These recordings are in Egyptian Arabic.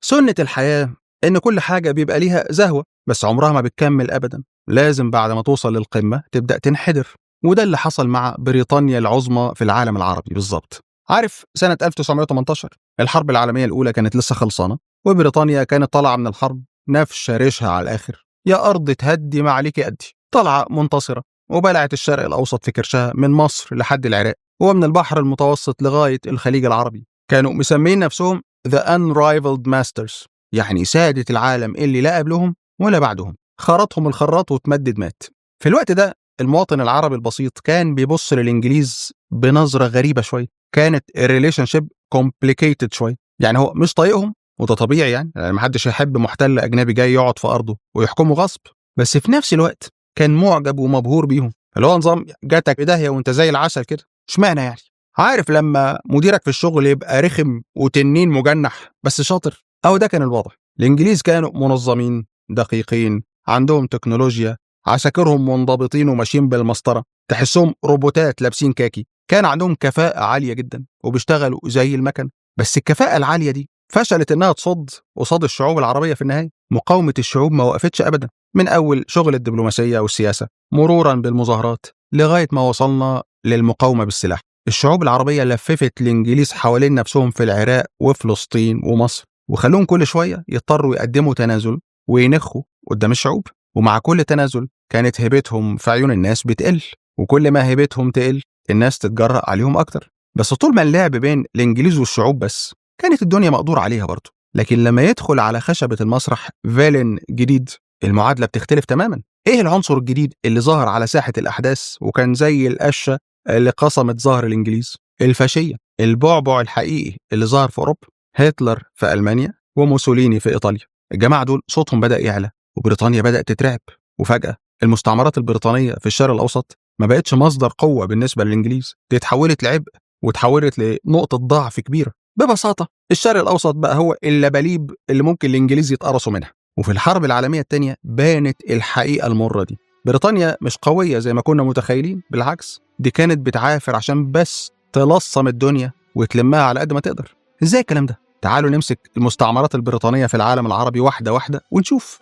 سنة الحياة إن كل حاجة بيبقى ليها زهوة بس عمرها ما بتكمل أبدا لازم بعد ما توصل للقمة تبدأ تنحدر وده اللي حصل مع بريطانيا العظمى في العالم العربي بالظبط عارف سنة 1918 الحرب العالمية الأولى كانت لسه خلصانة وبريطانيا كانت طالعة من الحرب نفشة ريشها على الآخر يا أرض تهدي ما عليك أدي طالعة منتصرة وبلعت الشرق الأوسط في كرشها من مصر لحد العراق ومن البحر المتوسط لغاية الخليج العربي كانوا مسمين نفسهم The Unrivaled Masters يعني سادة العالم اللي لا قبلهم ولا بعدهم خرطهم الخراط وتمدد مات في الوقت ده المواطن العربي البسيط كان بيبص للإنجليز بنظرة غريبة شوية كانت الريليشن شيب كومبليكيتد شوية يعني هو مش طايقهم وده طبيعي يعني يعني محدش يحب محتل أجنبي جاي يقعد في أرضه ويحكمه غصب بس في نفس الوقت كان معجب ومبهور بيهم اللي هو نظام جاتك في داهية وانت زي العسل كده اشمعنى يعني عارف لما مديرك في الشغل يبقى رخم وتنين مجنح بس شاطر أو ده كان الوضع الإنجليز كانوا منظمين دقيقين عندهم تكنولوجيا عساكرهم منضبطين وماشيين بالمسطرة تحسهم روبوتات لابسين كاكي كان عندهم كفاءة عالية جدا وبيشتغلوا زي المكن بس الكفاءة العالية دي فشلت انها تصد قصاد الشعوب العربية في النهاية مقاومة الشعوب ما وقفتش أبدا من أول شغل الدبلوماسية والسياسة مرورا بالمظاهرات لغاية ما وصلنا للمقاومة بالسلاح الشعوب العربية لففت الإنجليز حوالين نفسهم في العراق وفلسطين ومصر وخلوهم كل شوية يضطروا يقدموا تنازل وينخوا قدام الشعوب ومع كل تنازل كانت هيبتهم في عيون الناس بتقل وكل ما هيبتهم تقل الناس تتجرأ عليهم أكتر بس طول ما اللعب بين الإنجليز والشعوب بس كانت الدنيا مقدور عليها برضه لكن لما يدخل على خشبة المسرح فيلن جديد المعادلة بتختلف تماما ايه العنصر الجديد اللي ظهر على ساحة الأحداث وكان زي القشة اللي قصمت ظهر الإنجليز الفاشية البعبع الحقيقي اللي ظهر في أوروبا هتلر في ألمانيا وموسوليني في إيطاليا الجماعة دول صوتهم بدأ يعلى وبريطانيا بدأت تترعب وفجأة المستعمرات البريطانية في الشرق الأوسط ما بقتش مصدر قوة بالنسبة للإنجليز دي اتحولت لعبء وتحولت لنقطة ضعف كبيرة ببساطة الشرق الأوسط بقى هو اللباليب اللي ممكن الإنجليز يتقرصوا منها وفي الحرب العالمية الثانية بانت الحقيقة المرة دي بريطانيا مش قوية زي ما كنا متخيلين بالعكس دي كانت بتعافر عشان بس تلصم الدنيا وتلمها على قد ما تقدر ازاي الكلام ده تعالوا نمسك المستعمرات البريطانية في العالم العربي واحدة واحدة ونشوف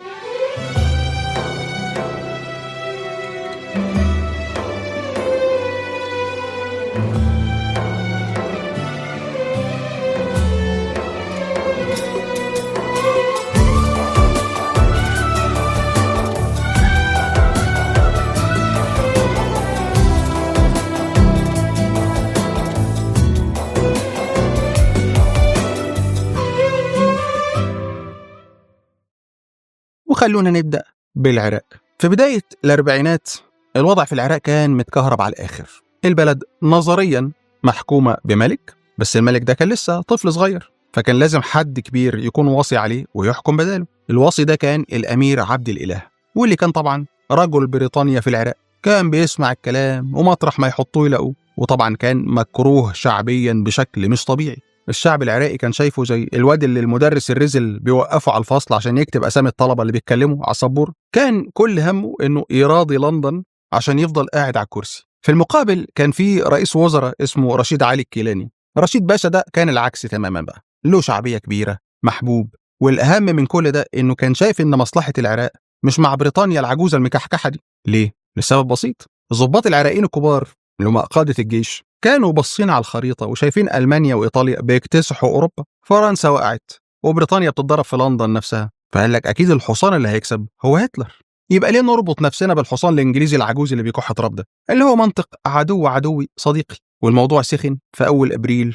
وخلونا نبدأ بالعراق في بداية الأربعينات الوضع في العراق كان متكهرب على الآخر البلد نظريا محكومة بملك بس الملك ده كان لسه طفل صغير فكان لازم حد كبير يكون واصي عليه ويحكم بداله الواصي ده كان الأمير عبد الإله واللي كان طبعا رجل بريطانيا في العراق كان بيسمع الكلام ومطرح ما يحطوه يلاقوه وطبعا كان مكروه شعبيا بشكل مش طبيعي الشعب العراقي كان شايفه زي الواد اللي المدرس الرزل بيوقفه على الفصل عشان يكتب اسامي الطلبه اللي بيتكلموا على السبوره كان كل همه انه يراضي لندن عشان يفضل قاعد على الكرسي في المقابل كان في رئيس وزراء اسمه رشيد علي الكيلاني رشيد باشا ده كان العكس تماما بقى له شعبيه كبيره محبوب والاهم من كل ده انه كان شايف ان مصلحه العراق مش مع بريطانيا العجوزه المكحكحه دي ليه لسبب بسيط الضباط العراقيين الكبار اللي هم قاده الجيش كانوا باصين على الخريطه وشايفين المانيا وايطاليا بيكتسحوا اوروبا فرنسا وقعت وبريطانيا بتتضرب في لندن نفسها فقال لك اكيد الحصان اللي هيكسب هو هتلر يبقى ليه نربط نفسنا بالحصان الانجليزي العجوز اللي بيكح تراب ده اللي هو منطق عدو عدوي صديقي والموضوع سخن في اول ابريل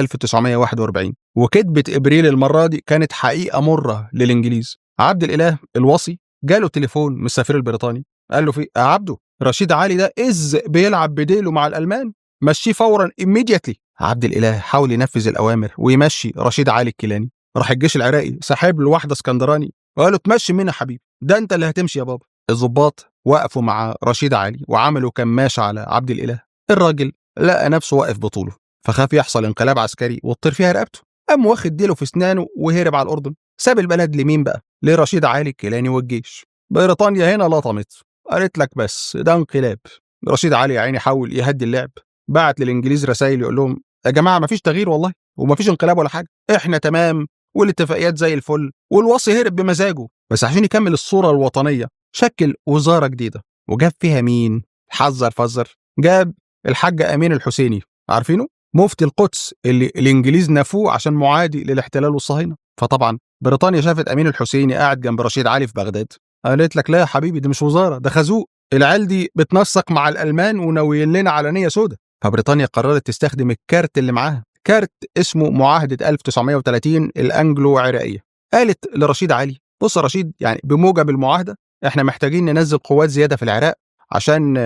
1941 وكذبة ابريل المره دي كانت حقيقه مره للانجليز عبد الاله الوصي جاله تليفون من السفير البريطاني قال له في يا عبده رشيد علي ده إز بيلعب بديله مع الألمان مشيه فورا immediately عبد الإله حاول ينفذ الأوامر ويمشي رشيد علي الكيلاني راح الجيش العراقي سحب له واحدة اسكندراني وقال له تمشي مين يا حبيبي ده أنت اللي هتمشي يا بابا الضباط وقفوا مع رشيد علي وعملوا كماشة على عبد الإله الراجل لقى نفسه واقف بطوله فخاف يحصل انقلاب عسكري وتطير فيها رقبته قام واخد ديله في اسنانه وهرب على الأردن ساب البلد لمين بقى؟ لرشيد علي الكيلاني والجيش بريطانيا هنا لطمت قالت لك بس ده انقلاب رشيد علي يا عيني حاول يهدي اللعب بعت للانجليز رسائل يقول لهم يا جماعه مفيش تغيير والله ومفيش انقلاب ولا حاجه احنا تمام والاتفاقيات زي الفل والوصي هرب بمزاجه بس عشان يكمل الصوره الوطنيه شكل وزاره جديده وجاب فيها مين حذر فزر جاب الحاج امين الحسيني عارفينه مفتي القدس اللي الانجليز نفوه عشان معادي للاحتلال والصهاينه فطبعا بريطانيا شافت امين الحسيني قاعد جنب رشيد علي في بغداد قالت لك لا يا حبيبي دي مش وزاره ده خازوق العيال دي بتنسق مع الالمان وناويين لنا على نيه سودة فبريطانيا قررت تستخدم الكارت اللي معاها كارت اسمه معاهده 1930 الانجلو عراقيه قالت لرشيد علي بص يا رشيد يعني بموجب المعاهده احنا محتاجين ننزل قوات زياده في العراق عشان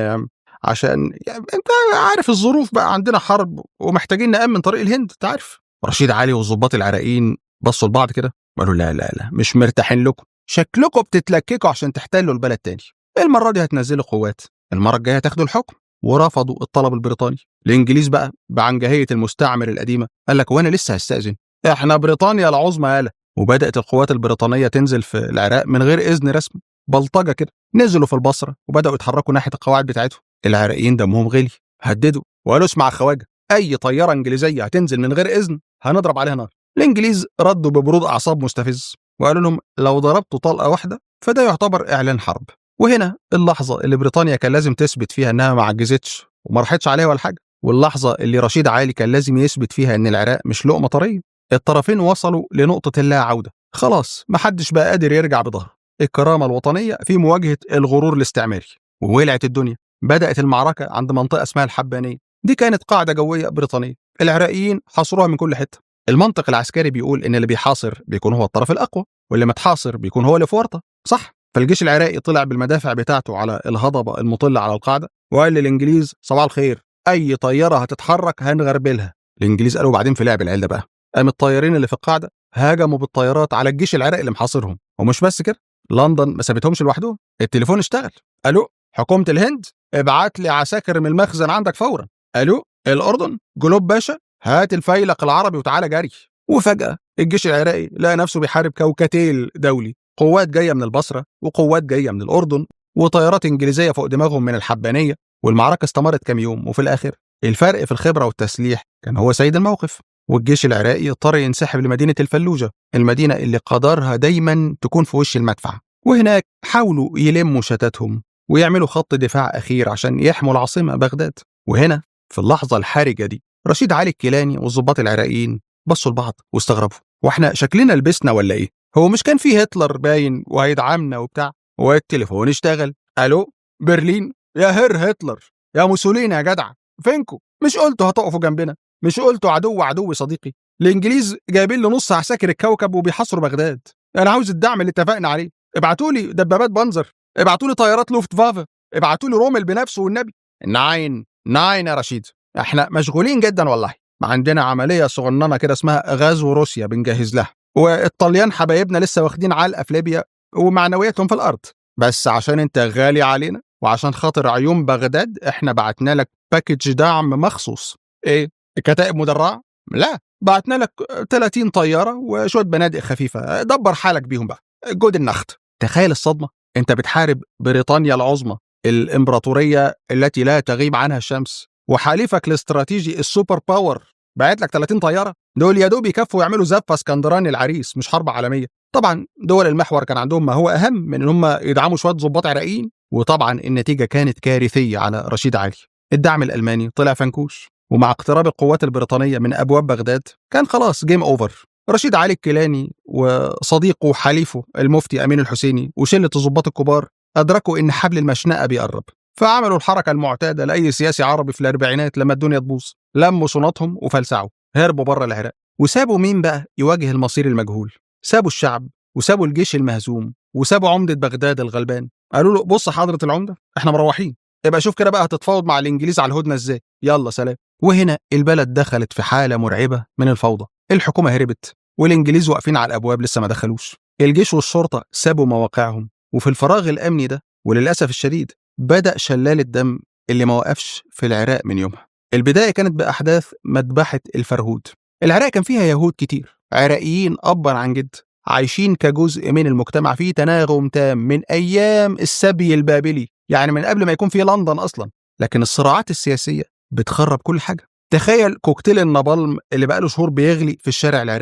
عشان يعني انت عارف الظروف بقى عندنا حرب ومحتاجين نامن طريق الهند انت عارف رشيد علي والظباط العراقيين بصوا لبعض كده قالوا لا لا لا مش مرتاحين لكم شكلكم بتتلككوا عشان تحتلوا البلد تاني المره دي هتنزلوا قوات المره الجايه هتاخدوا الحكم ورفضوا الطلب البريطاني الانجليز بقى بعنجهيه المستعمر القديمه قال لك وانا لسه هستاذن احنا بريطانيا العظمى يالا وبدات القوات البريطانيه تنزل في العراق من غير اذن رسمي بلطجه كده نزلوا في البصره وبداوا يتحركوا ناحيه القواعد بتاعتهم العراقيين دمهم غلي هددوا وقالوا اسمع يا خواجه اي طياره انجليزيه هتنزل من غير اذن هنضرب عليها نار الانجليز ردوا ببرود اعصاب مستفز وقالوا لهم لو ضربتوا طلقه واحده فده يعتبر اعلان حرب وهنا اللحظه اللي بريطانيا كان لازم تثبت فيها انها ما عجزتش وما راحتش عليها ولا حاجه واللحظه اللي رشيد علي كان لازم يثبت فيها ان العراق مش لقمه طريه الطرفين وصلوا لنقطه اللا عوده خلاص محدش بقى قادر يرجع بظهره الكرامه الوطنيه في مواجهه الغرور الاستعماري وولعت الدنيا بدات المعركه عند منطقه اسمها الحبانيه دي كانت قاعده جويه بريطانيه العراقيين حاصروها من كل حته المنطق العسكري بيقول ان اللي بيحاصر بيكون هو الطرف الاقوى واللي متحاصر بيكون هو اللي في ورطه صح فالجيش العراقي طلع بالمدافع بتاعته على الهضبه المطله على القاعده وقال للانجليز صباح الخير اي طياره هتتحرك هنغربلها الانجليز قالوا بعدين في لعب العيال ده بقى قام الطيارين اللي في القاعده هاجموا بالطيارات على الجيش العراقي اللي محاصرهم ومش بس كده لندن ما سابتهمش لوحدهم التليفون اشتغل الو حكومه الهند ابعت لي عساكر من المخزن عندك فورا الو الاردن جلوب باشا هات الفيلق العربي وتعالى جري وفجاه الجيش العراقي لقى نفسه بيحارب كوكتيل دولي قوات جايه من البصره وقوات جايه من الاردن وطيارات انجليزيه فوق دماغهم من الحبانيه والمعركه استمرت كام يوم وفي الاخر الفرق في الخبره والتسليح كان هو سيد الموقف والجيش العراقي اضطر ينسحب لمدينه الفلوجه المدينه اللي قدرها دايما تكون في وش المدفع وهناك حاولوا يلموا شتاتهم ويعملوا خط دفاع اخير عشان يحموا العاصمه بغداد وهنا في اللحظه الحرجه دي رشيد علي الكيلاني والظباط العراقيين بصوا لبعض واستغربوا واحنا شكلنا لبسنا ولا ايه هو مش كان في هتلر باين وهيدعمنا وبتاع والتليفون اشتغل الو برلين يا هير هتلر يا موسوليني يا جدع فينكو مش قلتوا هتقفوا جنبنا مش قلتوا عدو عدو صديقي الانجليز جايبين لي نص عساكر الكوكب وبيحاصروا بغداد انا عاوز الدعم اللي اتفقنا عليه ابعتوا لي دبابات بنزر ابعتوا لي طيارات لوفت فافا ابعتوا لي رومل بنفسه والنبي ناين ناين يا رشيد احنا مشغولين جدا والله عندنا عمليه صغننه كده اسمها غزو روسيا بنجهز لها والطليان حبايبنا لسه واخدين علقه في ليبيا ومعنوياتهم في الارض بس عشان انت غالي علينا وعشان خاطر عيون بغداد احنا بعتنا لك باكج دعم مخصوص ايه كتائب مدرعه لا بعتنا لك 30 طياره وشويه بنادق خفيفه دبر حالك بيهم بقى جود النخت تخيل الصدمه انت بتحارب بريطانيا العظمى الامبراطوريه التي لا تغيب عنها الشمس وحليفك الاستراتيجي السوبر باور بعت لك 30 طياره دول يا دوب يكفوا يعملوا زفه اسكندراني العريس مش حرب عالميه طبعا دول المحور كان عندهم ما هو اهم من ان هم يدعموا شويه ضباط عراقيين وطبعا النتيجه كانت كارثيه على رشيد علي الدعم الالماني طلع فنكوش ومع اقتراب القوات البريطانيه من ابواب بغداد كان خلاص جيم اوفر رشيد علي الكيلاني وصديقه وحليفه المفتي امين الحسيني وشله الضباط الكبار ادركوا ان حبل المشنقه بيقرب فعملوا الحركه المعتاده لاي سياسي عربي في الاربعينات لما الدنيا تبوظ لموا شنطهم وفلسعوا هربوا بره العراق وسابوا مين بقى يواجه المصير المجهول سابوا الشعب وسابوا الجيش المهزوم وسابوا عمده بغداد الغلبان قالوا له بص حضره العمده احنا مروحين يبقى شوف كده بقى هتتفاوض مع الانجليز على الهدنه ازاي يلا سلام وهنا البلد دخلت في حاله مرعبه من الفوضى الحكومه هربت والانجليز واقفين على الابواب لسه ما دخلوش الجيش والشرطه سابوا مواقعهم وفي الفراغ الامني ده وللاسف الشديد بدا شلال الدم اللي ما وقفش في العراق من يومها البدايه كانت باحداث مذبحه الفرهود العراق كان فيها يهود كتير عراقيين ابا عن جد عايشين كجزء من المجتمع في تناغم تام من ايام السبي البابلي يعني من قبل ما يكون في لندن اصلا لكن الصراعات السياسيه بتخرب كل حاجه تخيل كوكتيل النابالم اللي بقاله شهور بيغلي في الشارع العراقي ده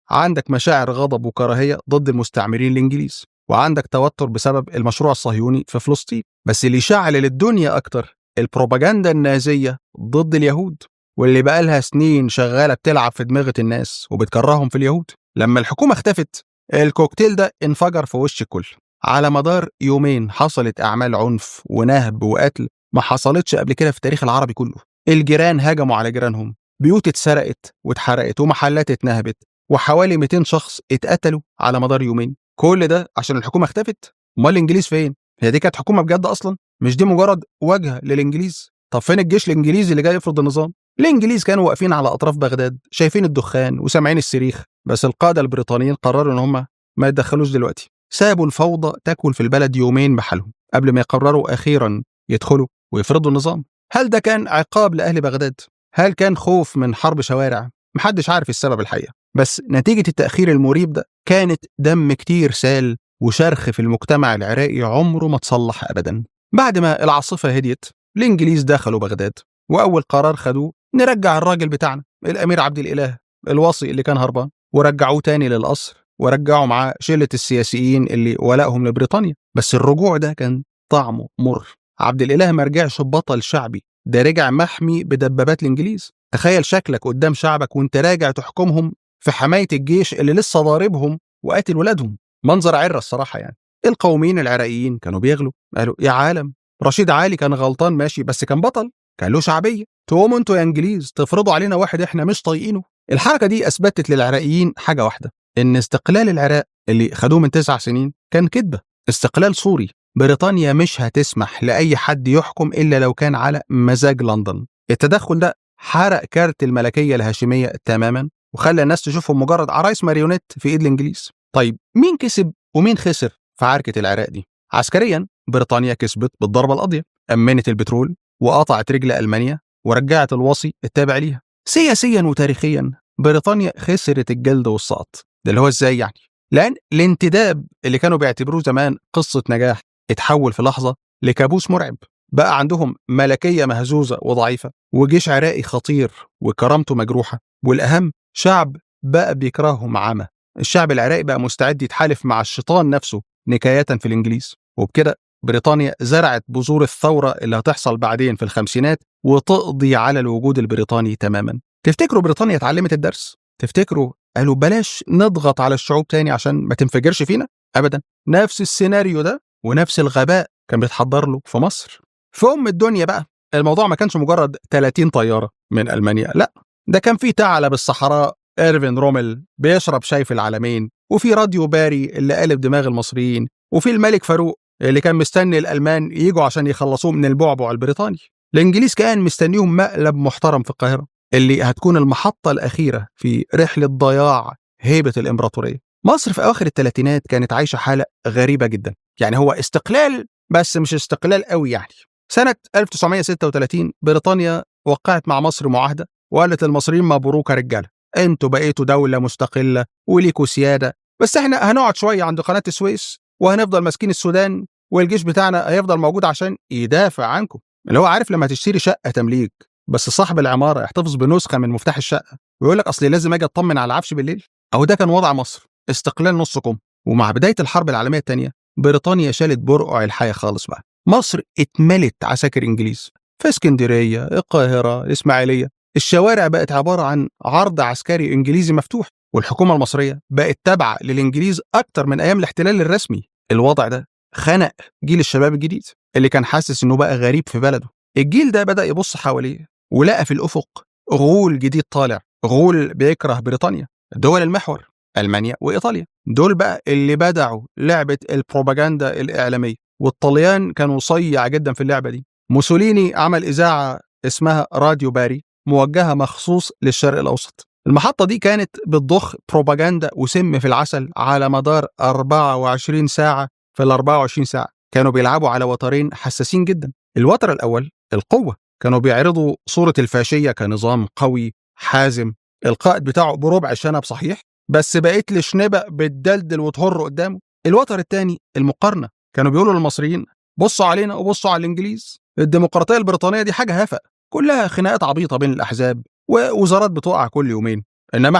عندك مشاعر غضب وكراهية ضد المستعمرين الإنجليز وعندك توتر بسبب المشروع الصهيوني في فلسطين بس اللي شعل الدنيا أكتر البروباجندا النازية ضد اليهود واللي بقالها سنين شغالة بتلعب في دماغة الناس وبتكرههم في اليهود لما الحكومة اختفت الكوكتيل ده انفجر في وش الكل على مدار يومين حصلت أعمال عنف ونهب وقتل ما حصلتش قبل كده في التاريخ العربي كله الجيران هجموا على جيرانهم بيوت اتسرقت واتحرقت ومحلات اتنهبت وحوالي 200 شخص اتقتلوا على مدار يومين كل ده عشان الحكومة اختفت امال الانجليز فين هي دي كانت حكومة بجد اصلا مش دي مجرد واجهة للانجليز طب فين الجيش الانجليزي اللي جاي يفرض النظام الانجليز كانوا واقفين على اطراف بغداد شايفين الدخان وسامعين الصريخ بس القاده البريطانيين قرروا ان هم ما يتدخلوش دلوقتي سابوا الفوضى تاكل في البلد يومين بحالهم قبل ما يقرروا اخيرا يدخلوا ويفرضوا النظام هل ده كان عقاب لاهل بغداد هل كان خوف من حرب شوارع محدش عارف السبب الحقيقه بس نتيجه التاخير المريب ده كانت دم كتير سال وشرخ في المجتمع العراقي عمره ما تصلح ابدا بعد ما العاصفه هديت الانجليز دخلوا بغداد واول قرار خدوه نرجع الراجل بتاعنا الامير عبد الاله الوصي اللي كان هربان ورجعوه تاني للقصر ورجعوا معاه شله السياسيين اللي ولائهم لبريطانيا بس الرجوع ده كان طعمه مر عبد الاله ما رجعش بطل شعبي ده رجع محمي بدبابات الانجليز تخيل شكلك قدام شعبك وانت راجع تحكمهم في حمايه الجيش اللي لسه ضاربهم وقاتل ولادهم منظر عره الصراحه يعني القوميين العراقيين كانوا بيغلوا قالوا يا عالم رشيد علي كان غلطان ماشي بس كان بطل كان له شعبيه تقوموا انتوا يا انجليز تفرضوا علينا واحد احنا مش طايقينه الحركه دي اثبتت للعراقيين حاجه واحده ان استقلال العراق اللي خدوه من تسع سنين كان كذبه استقلال سوري بريطانيا مش هتسمح لاي حد يحكم الا لو كان على مزاج لندن التدخل ده حرق كارت الملكيه الهاشميه تماما وخلى الناس تشوفهم مجرد عرايس ماريونيت في ايد الانجليز طيب مين كسب ومين خسر في عركه العراق دي عسكريا بريطانيا كسبت بالضربه القاضيه امنت البترول وقطعت رجل المانيا ورجعت الوصي التابع ليها سياسيا وتاريخيا بريطانيا خسرت الجلد والسقط ده اللي هو ازاي يعني لان الانتداب اللي كانوا بيعتبروه زمان قصه نجاح اتحول في لحظه لكابوس مرعب بقى عندهم ملكيه مهزوزه وضعيفه وجيش عراقي خطير وكرامته مجروحه والاهم شعب بقى بيكرههم عمى الشعب العراقي بقى مستعد يتحالف مع الشيطان نفسه نكاية في الإنجليز وبكده بريطانيا زرعت بذور الثورة اللي هتحصل بعدين في الخمسينات وتقضي على الوجود البريطاني تماما تفتكروا بريطانيا اتعلمت الدرس؟ تفتكروا قالوا بلاش نضغط على الشعوب تاني عشان ما تنفجرش فينا؟ أبدا نفس السيناريو ده ونفس الغباء كان بيتحضر له في مصر في أم الدنيا بقى الموضوع ما كانش مجرد 30 طيارة من ألمانيا لا ده كان في ثعلب الصحراء إيرفين رومل بيشرب شاي في العالمين وفي راديو باري اللي قلب دماغ المصريين وفي الملك فاروق اللي كان مستني الألمان يجوا عشان يخلصوه من البعبع البريطاني الإنجليز كان مستنيهم مقلب محترم في القاهرة اللي هتكون المحطة الأخيرة في رحلة ضياع هيبة الإمبراطورية مصر في أواخر الثلاثينات كانت عايشة حالة غريبة جدا يعني هو استقلال بس مش استقلال قوي يعني سنة 1936 بريطانيا وقعت مع مصر معاهدة وقالت للمصريين مبروك يا رجالة انتوا بقيتوا دولة مستقلة وليكوا سيادة بس احنا هنقعد شوية عند قناة السويس وهنفضل ماسكين السودان والجيش بتاعنا هيفضل موجود عشان يدافع عنكم اللي هو عارف لما تشتري شقة تمليك بس صاحب العمارة يحتفظ بنسخة من مفتاح الشقة ويقول لك أصلي لازم أجي أطمن على العفش بالليل أهو ده كان وضع مصر استقلال نص كم ومع بداية الحرب العالمية الثانية بريطانيا شالت برقع الحياة خالص بقى مصر اتملت عساكر إنجليز في اسكندرية القاهرة الإسماعيلية الشوارع بقت عبارة عن عرض عسكري إنجليزي مفتوح والحكومة المصرية بقت تابعة للإنجليز أكتر من أيام الاحتلال الرسمي الوضع ده خنق جيل الشباب الجديد اللي كان حاسس إنه بقى غريب في بلده الجيل ده بدأ يبص حواليه ولقى في الأفق غول جديد طالع غول بيكره بريطانيا دول المحور ألمانيا وإيطاليا دول بقى اللي بدعوا لعبة البروباجندا الإعلامية والطليان كانوا صيع جدا في اللعبة دي موسوليني عمل إذاعة اسمها راديو باري موجهة مخصوص للشرق الأوسط المحطة دي كانت بتضخ بروباجندا وسم في العسل على مدار 24 ساعة في ال 24 ساعة كانوا بيلعبوا على وترين حساسين جدا الوتر الأول القوة كانوا بيعرضوا صورة الفاشية كنظام قوي حازم القائد بتاعه بربع شنب صحيح بس بقيت لشنبة بتدلدل وتهر قدامه الوتر الثاني المقارنة كانوا بيقولوا للمصريين بصوا علينا وبصوا على الإنجليز الديمقراطية البريطانية دي حاجة هفق كلها خناقات عبيطة بين الأحزاب ووزارات بتقع كل يومين إنما إحنا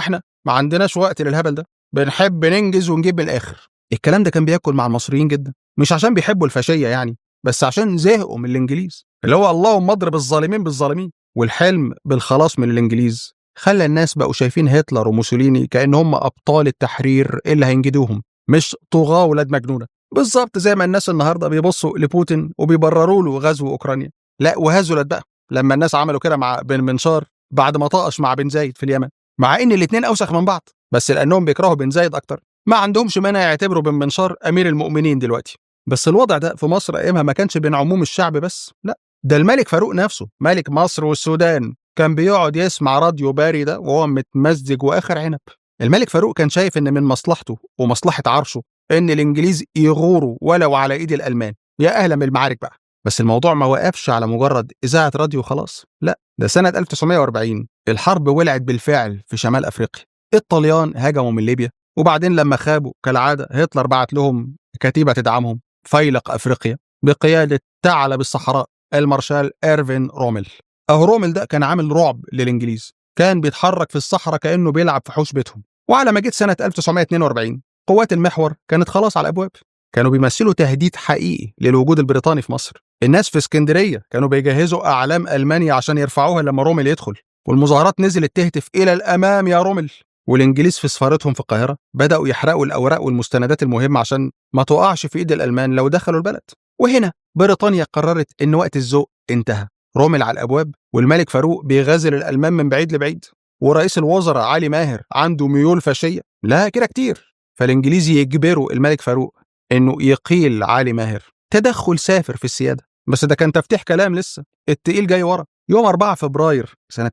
ما عندناش وقت للهبل ده بنحب ننجز ونجيب من الاخر الكلام ده كان بياكل مع المصريين جدا مش عشان بيحبوا الفاشيه يعني بس عشان زهقوا من الانجليز اللي هو اللهم اضرب الظالمين بالظالمين والحلم بالخلاص من الانجليز خلى الناس بقوا شايفين هتلر وموسوليني كان هم ابطال التحرير اللي هينجدوهم مش طغاه ولاد مجنونه بالظبط زي ما الناس النهارده بيبصوا لبوتين وبيبرروا له غزو اوكرانيا لا وهزلت بقى لما الناس عملوا كده مع بن منشار بعد ما طقش مع بن زايد في اليمن مع ان الاثنين اوسخ من بعض بس لانهم بيكرهوا بن زايد اكتر ما عندهمش مانع يعتبروا بن منشار امير المؤمنين دلوقتي بس الوضع ده في مصر ايامها ما كانش بين عموم الشعب بس لا ده الملك فاروق نفسه ملك مصر والسودان كان بيقعد يسمع راديو باري ده وهو متمزج واخر عنب الملك فاروق كان شايف ان من مصلحته ومصلحه عرشه ان الانجليز يغوروا ولو على ايد الالمان يا اهلا بالمعارك بقى بس الموضوع ما وقفش على مجرد اذاعه راديو خلاص لا ده سنه 1940 الحرب ولعت بالفعل في شمال افريقيا الطليان هاجموا من ليبيا وبعدين لما خابوا كالعاده هتلر بعت لهم كتيبه تدعمهم فيلق افريقيا بقياده ثعلب الصحراء المارشال ايرفين رومل اهو رومل ده كان عامل رعب للانجليز كان بيتحرك في الصحراء كانه بيلعب في حوش بيتهم وعلى ما جيت سنه 1942 قوات المحور كانت خلاص على الابواب كانوا بيمثلوا تهديد حقيقي للوجود البريطاني في مصر الناس في اسكندريه كانوا بيجهزوا اعلام المانيا عشان يرفعوها لما رومل يدخل والمظاهرات نزلت تهتف الى الامام يا رومل والانجليز في سفارتهم في القاهره بداوا يحرقوا الاوراق والمستندات المهمه عشان ما تقعش في ايد الالمان لو دخلوا البلد وهنا بريطانيا قررت ان وقت الذوق انتهى رومل على الابواب والملك فاروق بيغازل الالمان من بعيد لبعيد ورئيس الوزراء علي ماهر عنده ميول فاشيه لا كده كتير فالانجليز يجبروا الملك فاروق انه يقيل علي ماهر تدخل سافر في السياده بس ده كان تفتيح كلام لسه التقيل جاي ورا يوم 4 فبراير سنه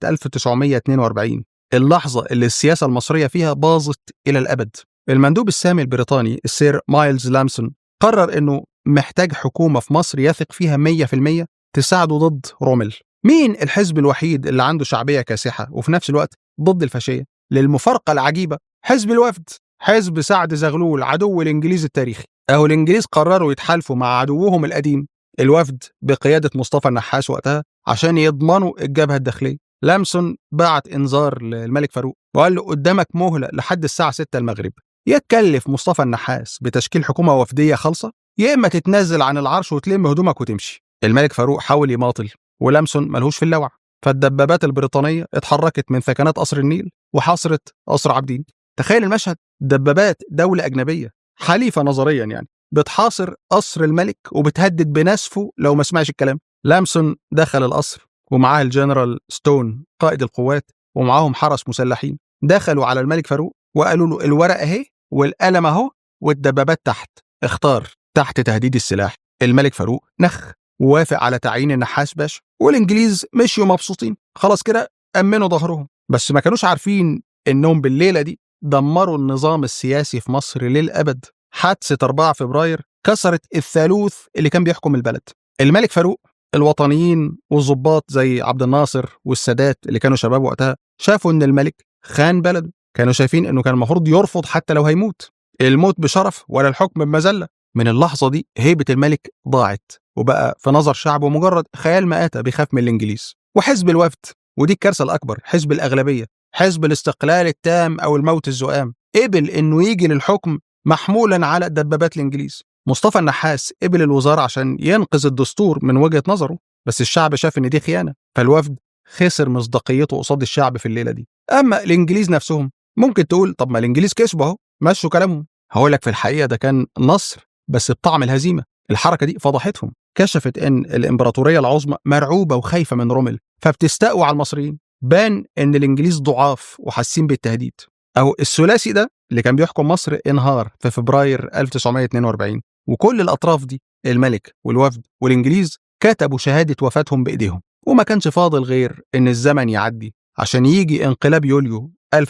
1942 اللحظه اللي السياسه المصريه فيها باظت الى الابد المندوب السامي البريطاني السير مايلز لامسون قرر انه محتاج حكومه في مصر يثق فيها 100% تساعده ضد رومل مين الحزب الوحيد اللي عنده شعبيه كاسحه وفي نفس الوقت ضد الفاشيه للمفارقه العجيبه حزب الوفد حزب سعد زغلول عدو الانجليز التاريخي اهو الانجليز قرروا يتحالفوا مع عدوهم القديم الوفد بقياده مصطفى النحاس وقتها عشان يضمنوا الجبهه الداخليه لامسون بعت انذار للملك فاروق وقال له قدامك مهله لحد الساعه 6 المغرب يتكلف مصطفى النحاس بتشكيل حكومه وفديه خالصه يا اما تتنازل عن العرش وتلم هدومك وتمشي الملك فاروق حاول يماطل ولامسون ملهوش في اللوع فالدبابات البريطانيه اتحركت من ثكنات قصر النيل وحاصرت قصر عابدين تخيل المشهد دبابات دوله اجنبيه حليفه نظريا يعني بتحاصر قصر الملك وبتهدد بنسفه لو ما سمعش الكلام لامسون دخل القصر ومعاه الجنرال ستون قائد القوات ومعاهم حرس مسلحين دخلوا على الملك فاروق وقالوا له الورق اهي والقلم اهو والدبابات تحت اختار تحت تهديد السلاح الملك فاروق نخ ووافق على تعيين النحاس باشا والانجليز مشيوا مبسوطين خلاص كده امنوا ظهرهم بس ما كانوش عارفين انهم بالليله دي دمروا النظام السياسي في مصر للابد حادثه 4 فبراير كسرت الثالوث اللي كان بيحكم البلد الملك فاروق الوطنيين والظباط زي عبد الناصر والسادات اللي كانوا شباب وقتها شافوا ان الملك خان بلده كانوا شايفين انه كان المفروض يرفض حتى لو هيموت الموت بشرف ولا الحكم بمذله من اللحظه دي هيبه الملك ضاعت وبقى في نظر شعبه مجرد خيال مآتة بيخاف من الانجليز وحزب الوفد ودي الكارثه الاكبر حزب الاغلبيه حزب الاستقلال التام او الموت الزؤام قبل انه يجي للحكم محمولا على دبابات الانجليز مصطفى النحاس قبل الوزاره عشان ينقذ الدستور من وجهه نظره بس الشعب شاف ان دي خيانه فالوفد خسر مصداقيته قصاد الشعب في الليله دي اما الانجليز نفسهم ممكن تقول طب ما الانجليز كسبوا اهو مشوا كلامهم هقول لك في الحقيقه ده كان نصر بس بطعم الهزيمه الحركه دي فضحتهم كشفت ان الامبراطوريه العظمى مرعوبه وخايفه من رومل فبتستقوى على المصريين بان ان الانجليز ضعاف وحاسين بالتهديد اهو الثلاثي ده اللي كان بيحكم مصر انهار في فبراير 1942 وكل الاطراف دي الملك والوفد والانجليز كتبوا شهاده وفاتهم بايديهم وما كانش فاضل غير ان الزمن يعدي عشان يجي انقلاب يوليو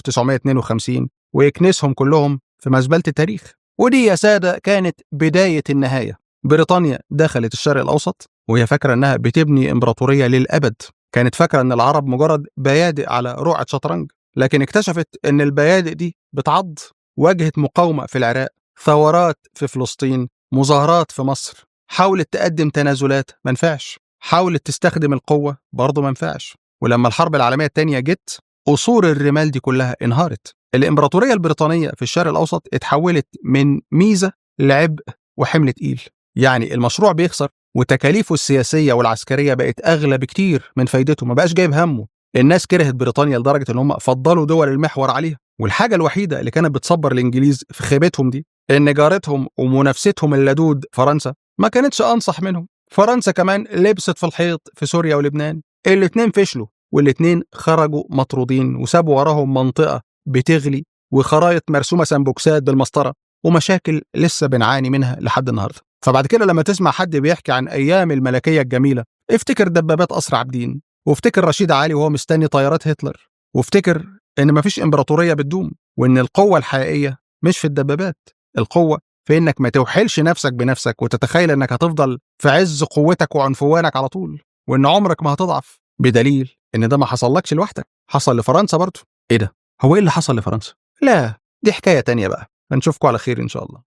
1952 ويكنسهم كلهم في مزبله التاريخ ودي يا ساده كانت بدايه النهايه بريطانيا دخلت الشرق الاوسط وهي فاكره انها بتبني امبراطوريه للابد كانت فاكره ان العرب مجرد بيادق على رقعه شطرنج لكن اكتشفت ان البيادق دي بتعض واجهت مقاومه في العراق ثورات في فلسطين مظاهرات في مصر حاولت تقدم تنازلات ما نفعش حاولت تستخدم القوه برضه ما نفعش ولما الحرب العالميه الثانيه جت قصور الرمال دي كلها انهارت الامبراطوريه البريطانيه في الشرق الاوسط اتحولت من ميزه لعبء وحمل تقيل يعني المشروع بيخسر وتكاليفه السياسيه والعسكريه بقت اغلى بكتير من فايدته ما بقاش جايب همه الناس كرهت بريطانيا لدرجه ان هم فضلوا دول المحور عليها والحاجه الوحيده اللي كانت بتصبر الانجليز في خيبتهم دي ان جارتهم ومنافستهم اللدود فرنسا ما كانتش انصح منهم فرنسا كمان لبست في الحيط في سوريا ولبنان الاتنين فشلوا والاتنين خرجوا مطرودين وسابوا وراهم منطقه بتغلي وخرايط مرسومه سمبوكسات بالمسطره ومشاكل لسه بنعاني منها لحد النهارده فبعد كده لما تسمع حد بيحكي عن ايام الملكيه الجميله افتكر دبابات اسرع عابدين وافتكر رشيد علي وهو مستني طيارات هتلر وافتكر ان مفيش امبراطوريه بتدوم وان القوه الحقيقيه مش في الدبابات القوه في انك ما توحلش نفسك بنفسك وتتخيل انك هتفضل في عز قوتك وعنفوانك على طول وان عمرك ما هتضعف بدليل ان ده ما حصلكش لوحدك حصل لفرنسا برضه ايه ده هو ايه اللي حصل لفرنسا لا دي حكايه تانية بقى هنشوفكم على خير ان شاء الله